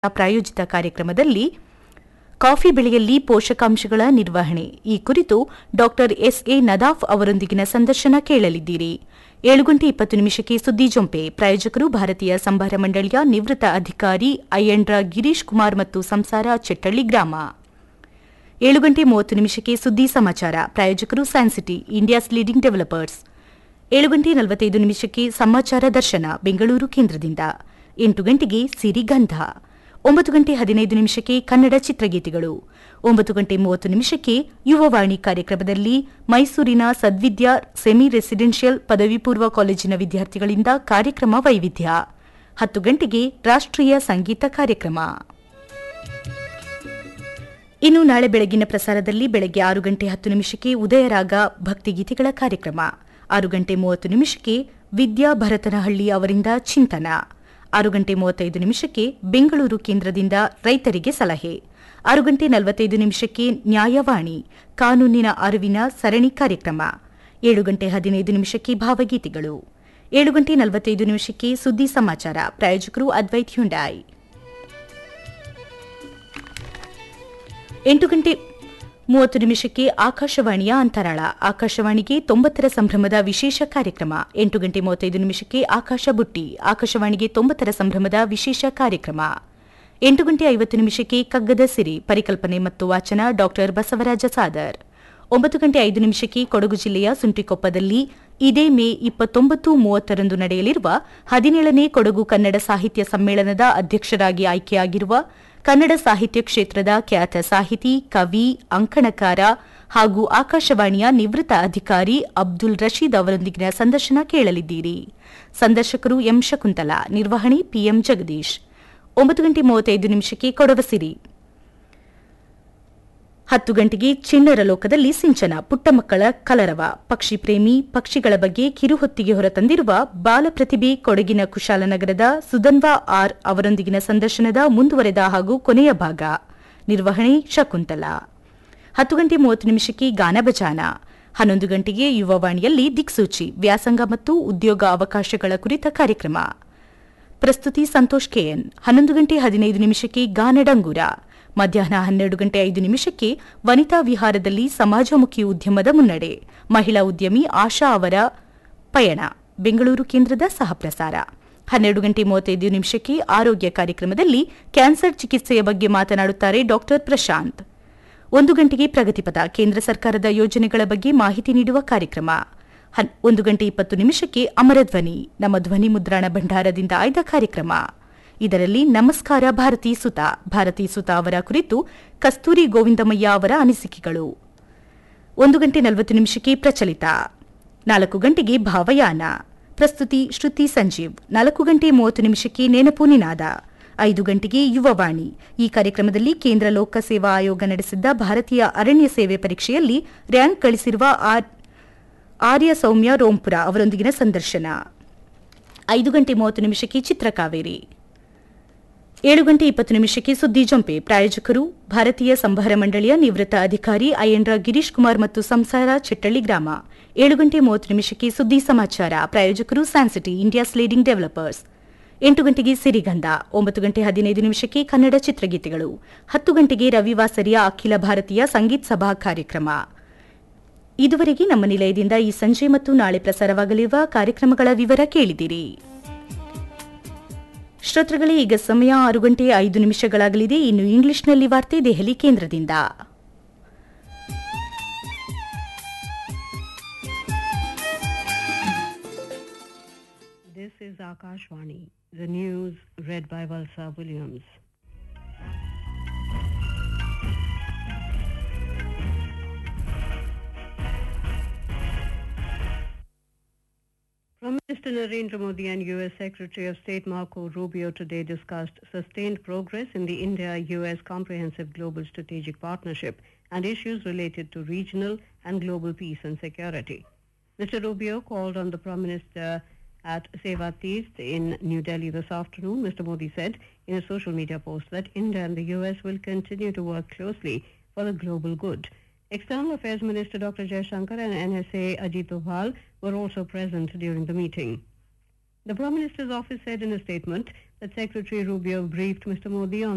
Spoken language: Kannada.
ಪ್ರಾಯೋಜಿತ ಕಾರ್ಯಕ್ರಮದಲ್ಲಿ ಕಾಫಿ ಬೆಳೆಯಲ್ಲಿ ಪೋಷಕಾಂಶಗಳ ನಿರ್ವಹಣೆ ಈ ಕುರಿತು ಡಾಕ್ಟರ್ ಎಸ್ಎ ನದಾಫ್ ಅವರೊಂದಿಗಿನ ಸಂದರ್ಶನ ಕೇಳಲಿದ್ದೀರಿ ಏಳು ಗಂಟೆ ಇಪ್ಪತ್ತು ನಿಮಿಷಕ್ಕೆ ಸುದ್ದಿ ಜೊಂಪೆ ಪ್ರಾಯೋಜಕರು ಭಾರತೀಯ ಸಂಭಾರ ಮಂಡಳಿಯ ನಿವೃತ್ತ ಅಧಿಕಾರಿ ಅಯ್ಯಂಡ್ರ ಗಿರೀಶ್ ಕುಮಾರ್ ಮತ್ತು ಸಂಸಾರ ಚೆಟ್ಟಳ್ಳಿ ಗ್ರಾಮ ಏಳು ಗಂಟೆ ಮೂವತ್ತು ನಿಮಿಷಕ್ಕೆ ಸುದ್ದಿ ಸಮಾಚಾರ ಪ್ರಾಯೋಜಕರು ಸ್ಯಾನ್ಸಿಟಿ ಇಂಡಿಯಾಸ್ ಲೀಡಿಂಗ್ ಡೆವಲಪರ್ಸ್ ಏಳು ಗಂಟೆ ನಲವತ್ತೈದು ನಿಮಿಷಕ್ಕೆ ಸಮಾಚಾರ ದರ್ಶನ ಬೆಂಗಳೂರು ಕೇಂದ್ರದಿಂದ ಎಂಟು ಗಂಟೆಗೆ ಸಿರಿಗಂಧ ಒಂಬತ್ತು ಗಂಟೆ ಹದಿನೈದು ನಿಮಿಷಕ್ಕೆ ಕನ್ನಡ ಚಿತ್ರಗೀತೆಗಳು ಒಂಬತ್ತು ಗಂಟೆ ಮೂವತ್ತು ನಿಮಿಷಕ್ಕೆ ಯುವವಾಣಿ ಕಾರ್ಯಕ್ರಮದಲ್ಲಿ ಮೈಸೂರಿನ ಸದ್ವಿದ್ಯಾ ಸೆಮಿ ರೆಸಿಡೆನ್ಷಿಯಲ್ ಪದವಿ ಪೂರ್ವ ಕಾಲೇಜಿನ ವಿದ್ಯಾರ್ಥಿಗಳಿಂದ ಕಾರ್ಯಕ್ರಮ ವೈವಿಧ್ಯ ಹತ್ತು ಗಂಟೆಗೆ ರಾಷ್ಟ್ರೀಯ ಸಂಗೀತ ಕಾರ್ಯಕ್ರಮ ಇನ್ನು ನಾಳೆ ಬೆಳಗಿನ ಪ್ರಸಾರದಲ್ಲಿ ಬೆಳಗ್ಗೆ ಆರು ಗಂಟೆ ಹತ್ತು ನಿಮಿಷಕ್ಕೆ ಉದಯರಾಗ ಭಕ್ತಿಗೀತೆಗಳ ಕಾರ್ಯಕ್ರಮ ಆರು ಗಂಟೆ ಮೂವತ್ತು ನಿಮಿಷಕ್ಕೆ ವಿದ್ಯಾ ಭರತನಹಳ್ಳಿ ಅವರಿಂದ ಚಿಂತನ ಆರು ಗಂಟೆ ಮೂವತ್ತೈದು ನಿಮಿಷಕ್ಕೆ ಬೆಂಗಳೂರು ಕೇಂದ್ರದಿಂದ ರೈತರಿಗೆ ಸಲಹೆ ಆರು ಗಂಟೆ ನಲವತ್ತೈದು ನಿಮಿಷಕ್ಕೆ ನ್ಯಾಯವಾಣಿ ಕಾನೂನಿನ ಅರಿವಿನ ಸರಣಿ ಕಾರ್ಯಕ್ರಮ ಏಳು ಗಂಟೆ ಹದಿನೈದು ನಿಮಿಷಕ್ಕೆ ಭಾವಗೀತೆಗಳು ಏಳು ಗಂಟೆ ನಲವತ್ತೈದು ನಿಮಿಷಕ್ಕೆ ಸುದ್ದಿ ಸಮಾಚಾರ ಪ್ರಾಯೋಜಕರು ಅದ್ವೈತ್ ಹ್ಯುಂಡಾಯ್ ಎಂಟು ಗಂಟೆ ಮೂವತ್ತು ನಿಮಿಷಕ್ಕೆ ಆಕಾಶವಾಣಿಯ ಅಂತರಾಳ ಆಕಾಶವಾಣಿಗೆ ತೊಂಬತ್ತರ ಸಂಭ್ರಮದ ವಿಶೇಷ ಕಾರ್ಯಕ್ರಮ ಎಂಟು ಗಂಟೆ ಮೂವತ್ತೈದು ನಿಮಿಷಕ್ಕೆ ಆಕಾಶ ಬುಟ್ಟಿ ಆಕಾಶವಾಣಿಗೆ ತೊಂಬತ್ತರ ಸಂಭ್ರಮದ ವಿಶೇಷ ಕಾರ್ಯಕ್ರಮ ಎಂಟು ಗಂಟೆ ಐವತ್ತು ನಿಮಿಷಕ್ಕೆ ಕಗ್ಗದ ಸಿರಿ ಪರಿಕಲ್ಪನೆ ಮತ್ತು ವಾಚನ ಡಾಕ್ಟರ್ ಬಸವರಾಜ ಸಾದರ್ ಒಂಬತ್ತು ಗಂಟೆ ಐದು ನಿಮಿಷಕ್ಕೆ ಕೊಡಗು ಜಿಲ್ಲೆಯ ಸುಂಟಿಕೊಪ್ಪದಲ್ಲಿ ಇದೇ ಮೇ ಇಪ್ಪತ್ತೊಂಬತ್ತು ಮೂವತ್ತರಂದು ನಡೆಯಲಿರುವ ಹದಿನೇಳನೇ ಕೊಡಗು ಕನ್ನಡ ಸಾಹಿತ್ಯ ಸಮ್ಮೇಳನದ ಅಧ್ಯಕ್ಷರಾಗಿ ಆಯ್ಕೆಯಾಗಿರುವ ಕನ್ನಡ ಸಾಹಿತ್ಯ ಕ್ಷೇತ್ರದ ಖ್ಯಾತ ಸಾಹಿತಿ ಕವಿ ಅಂಕಣಕಾರ ಹಾಗೂ ಆಕಾಶವಾಣಿಯ ನಿವೃತ್ತ ಅಧಿಕಾರಿ ಅಬ್ದುಲ್ ರಶೀದ್ ಅವರೊಂದಿಗಿನ ಸಂದರ್ಶನ ಕೇಳಲಿದ್ದೀರಿ ಸಂದರ್ಶಕರು ಎಂ ಶಕುಂತಲಾ ನಿರ್ವಹಣೆ ಪಿಎಂ ಜಗದೀಶ್ ಒಂಬತ್ತು ಗಂಟೆ ಮೂವತ್ತೈದು ನಿಮಿಷಕ್ಕೆ ಕೊಡವಸಿರಿ ಹತ್ತು ಗಂಟೆಗೆ ಚಿಣ್ಣರ ಲೋಕದಲ್ಲಿ ಸಿಂಚನ ಪುಟ್ಟ ಮಕ್ಕಳ ಕಲರವ ಪಕ್ಷಿ ಪ್ರೇಮಿ ಪಕ್ಷಿಗಳ ಬಗ್ಗೆ ಕಿರುಹೊತ್ತಿಗೆ ಹೊರತಂದಿರುವ ಬಾಲಪ್ರತಿಭೆ ಕೊಡಗಿನ ಕುಶಾಲನಗರದ ಸುಧನ್ವಾ ಆರ್ ಅವರೊಂದಿಗಿನ ಸಂದರ್ಶನದ ಮುಂದುವರೆದ ಹಾಗೂ ಕೊನೆಯ ಭಾಗ ನಿರ್ವಹಣೆ ಶಕುಂತಲಾ ಹತ್ತು ಗಂಟೆ ಮೂವತ್ತು ನಿಮಿಷಕ್ಕೆ ಗಾನಭಜಾನ ಹನ್ನೊಂದು ಗಂಟೆಗೆ ಯುವವಾಣಿಯಲ್ಲಿ ದಿಕ್ಸೂಚಿ ವ್ಯಾಸಂಗ ಮತ್ತು ಉದ್ಯೋಗ ಅವಕಾಶಗಳ ಕುರಿತ ಕಾರ್ಯಕ್ರಮ ಪ್ರಸ್ತುತಿ ಸಂತೋಷ್ ಕೆಎನ್ ಹನ್ನೊಂದು ಗಂಟೆ ಹದಿನೈದು ನಿಮಿಷಕ್ಕೆ ಗಾನಡಂಗೂರ ಮಧ್ಯಾಹ್ನ ಹನ್ನೆರಡು ಗಂಟೆ ಐದು ನಿಮಿಷಕ್ಕೆ ವನಿತಾ ವಿಹಾರದಲ್ಲಿ ಸಮಾಜಮುಖಿ ಉದ್ಯಮದ ಮುನ್ನಡೆ ಮಹಿಳಾ ಉದ್ಯಮಿ ಆಶಾ ಅವರ ಪಯಣ ಬೆಂಗಳೂರು ಕೇಂದ್ರದ ಸಹಪ್ರಸಾರ ಹನ್ನೆರಡು ಗಂಟೆ ಮೂವತ್ತೈದು ನಿಮಿಷಕ್ಕೆ ಆರೋಗ್ಯ ಕಾರ್ಯಕ್ರಮದಲ್ಲಿ ಕ್ಯಾನ್ಸರ್ ಚಿಕಿತ್ಸೆಯ ಬಗ್ಗೆ ಮಾತನಾಡುತ್ತಾರೆ ಡಾಕ್ಟರ್ ಪ್ರಶಾಂತ್ ಒಂದು ಗಂಟೆಗೆ ಪ್ರಗತಿಪಥ ಕೇಂದ್ರ ಸರ್ಕಾರದ ಯೋಜನೆಗಳ ಬಗ್ಗೆ ಮಾಹಿತಿ ನೀಡುವ ಕಾರ್ಯಕ್ರಮ ಒಂದು ಗಂಟೆ ಇಪ್ಪತ್ತು ನಿಮಿಷಕ್ಕೆ ಅಮರಧ್ವನಿ ನಮ್ಮ ಧ್ವನಿ ಮುದ್ರಣ ಭಂಡಾರದಿಂದ ಆಯ್ದ ಕಾರ್ಯಕ್ರಮ ಇದರಲ್ಲಿ ನಮಸ್ಕಾರ ಭಾರತೀ ಸುತ ಭಾರತೀ ಸುತ ಅವರ ಕುರಿತು ಕಸ್ತೂರಿ ಗೋವಿಂದಮಯ್ಯ ಅವರ ಅನಿಸಿಕೆಗಳು ಒಂದು ಗಂಟೆ ನಲವತ್ತು ನಿಮಿಷಕ್ಕೆ ಪ್ರಚಲಿತ ನಾಲ್ಕು ಗಂಟೆಗೆ ಭಾವಯಾನ ಪ್ರಸ್ತುತಿ ಶ್ರುತಿ ಸಂಜೀವ್ ನಾಲ್ಕು ಗಂಟೆ ಮೂವತ್ತು ನಿಮಿಷಕ್ಕೆ ನೆನಪು ನಿನಾದ ಐದು ಗಂಟೆಗೆ ಯುವವಾಣಿ ಈ ಕಾರ್ಯಕ್ರಮದಲ್ಲಿ ಕೇಂದ್ರ ಲೋಕಸೇವಾ ಆಯೋಗ ನಡೆಸಿದ್ದ ಭಾರತೀಯ ಅರಣ್ಯ ಸೇವೆ ಪರೀಕ್ಷೆಯಲ್ಲಿ ರ್ಯಾಂಕ್ ಗಳಿಸಿರುವ ಆರ್ಯ ಸೌಮ್ಯ ರೋಂಪುರ ಅವರೊಂದಿಗಿನ ಸಂದರ್ಶನ ಐದು ಗಂಟೆ ಮೂವತ್ತು ನಿಮಿಷಕ್ಕೆ ಚಿತ್ರಕಾವೇರಿ ಏಳು ಗಂಟೆ ಇಪ್ಪತ್ತು ನಿಮಿಷಕ್ಕೆ ಸುದ್ದಿ ಜೊಂಪೆ ಪ್ರಾಯೋಜಕರು ಭಾರತೀಯ ಸಂಭಾರ ಮಂಡಳಿಯ ನಿವೃತ್ತ ಅಧಿಕಾರಿ ಅಯ್ಯಂಡ್ರ ಗಿರೀಶ್ ಕುಮಾರ್ ಮತ್ತು ಸಂಸಾರ ಚಿಟ್ಟಳ್ಳಿ ಗ್ರಾಮ ಏಳು ಗಂಟೆ ಮೂವತ್ತು ನಿಮಿಷಕ್ಕೆ ಸುದ್ದಿ ಸಮಾಚಾರ ಪ್ರಾಯೋಜಕರು ಸ್ಯಾನ್ಸಿಟಿ ಇಂಡಿಯಾಸ್ ಲೀಡಿಂಗ್ ಡೆವಲಪರ್ಸ್ ಎಂಟು ಗಂಟೆಗೆ ಸಿರಿಗಂಧ ಒಂಬತ್ತು ಗಂಟೆ ಹದಿನೈದು ನಿಮಿಷಕ್ಕೆ ಕನ್ನಡ ಚಿತ್ರಗೀತೆಗಳು ಹತ್ತು ಗಂಟೆಗೆ ರವಿವಾಸರಿಯ ಅಖಿಲ ಭಾರತೀಯ ಸಂಗೀತ್ ಸಭಾ ಕಾರ್ಯಕ್ರಮ ಇದುವರೆಗೆ ನಮ್ಮ ನಿಲಯದಿಂದ ಈ ಸಂಜೆ ಮತ್ತು ನಾಳೆ ಪ್ರಸಾರವಾಗಲಿರುವ ಕಾರ್ಯಕ್ರಮಗಳ ವಿವರ ಕೇಳಿದಿರಿ ಶ್ರೋತೃಗಳೇ ಈಗ ಸಮಯ ಆರು ಗಂಟೆ ಐದು ನಿಮಿಷಗಳಾಗಲಿದೆ ಇನ್ನು ಇಂಗ್ಲಿಷ್ನಲ್ಲಿ ವಾರ್ತೆ ದೆಹಲಿ ಕೇಂದ್ರದಿಂದ This is Akashvani, the news read by Valsa Williams. Prime Minister Narendra Modi and U.S. Secretary of State Marco Rubio today discussed sustained progress in the India-U.S. Comprehensive Global Strategic Partnership and issues related to regional and global peace and security. Mr. Rubio called on the Prime Minister at Seva Teest in New Delhi this afternoon. Mr. Modi said in a social media post that India and the U.S. will continue to work closely for the global good. External Affairs Minister Dr. Jaishankar and NSA Ajit Doval were also present during the meeting. The Prime Minister's office said in a statement that Secretary Rubio briefed Mr. Modi on